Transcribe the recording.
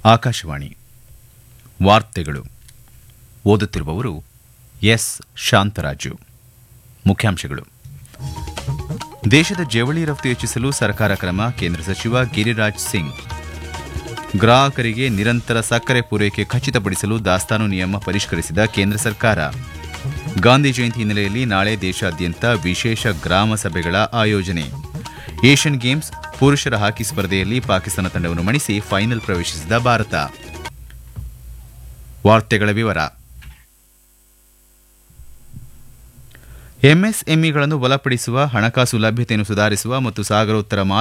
ಆಕಾಶವಾಣಿ ವಾರ್ತೆಗಳು ಓದುತ್ತಿರುವವರು ಎಸ್ ಶಾಂತರಾಜು ಮುಖ್ಯಾಂಶಗಳು ದೇಶದ ಜವಳಿ ರಫ್ತು ಹೆಚ್ಚಿಸಲು ಸರ್ಕಾರ ಕ್ರಮ ಕೇಂದ್ರ ಸಚಿವ ಗಿರಿರಾಜ್ ಸಿಂಗ್ ಗ್ರಾಹಕರಿಗೆ ನಿರಂತರ ಸಕ್ಕರೆ ಪೂರೈಕೆ ಖಚಿತಪಡಿಸಲು ದಾಸ್ತಾನು ನಿಯಮ ಪರಿಷ್ಕರಿಸಿದ ಕೇಂದ್ರ ಸರ್ಕಾರ ಗಾಂಧಿ ಜಯಂತಿ ಹಿನ್ನೆಲೆಯಲ್ಲಿ ನಾಳೆ ದೇಶಾದ್ಯಂತ ವಿಶೇಷ ಗ್ರಾಮ ಸಭೆಗಳ ಆಯೋಜನೆ ಏಷ್ಯನ್ ಗೇಮ್ಸ್ ಪುರುಷರ ಹಾಕಿ ಸ್ಪರ್ಧೆಯಲ್ಲಿ ಪಾಕಿಸ್ತಾನ ತಂಡವನ್ನು ಮಣಿಸಿ ಫೈನಲ್ ಪ್ರವೇಶಿಸಿದ ಭಾರತ ವಾರ್ತೆಗಳ ವಿವರ ಎಂಎಸ್ಎಂಇಗಳನ್ನು ಬಲಪಡಿಸುವ ಹಣಕಾಸು ಲಭ್ಯತೆಯನ್ನು ಸುಧಾರಿಸುವ ಮತ್ತು ಸಾಗರೋತ್ತರ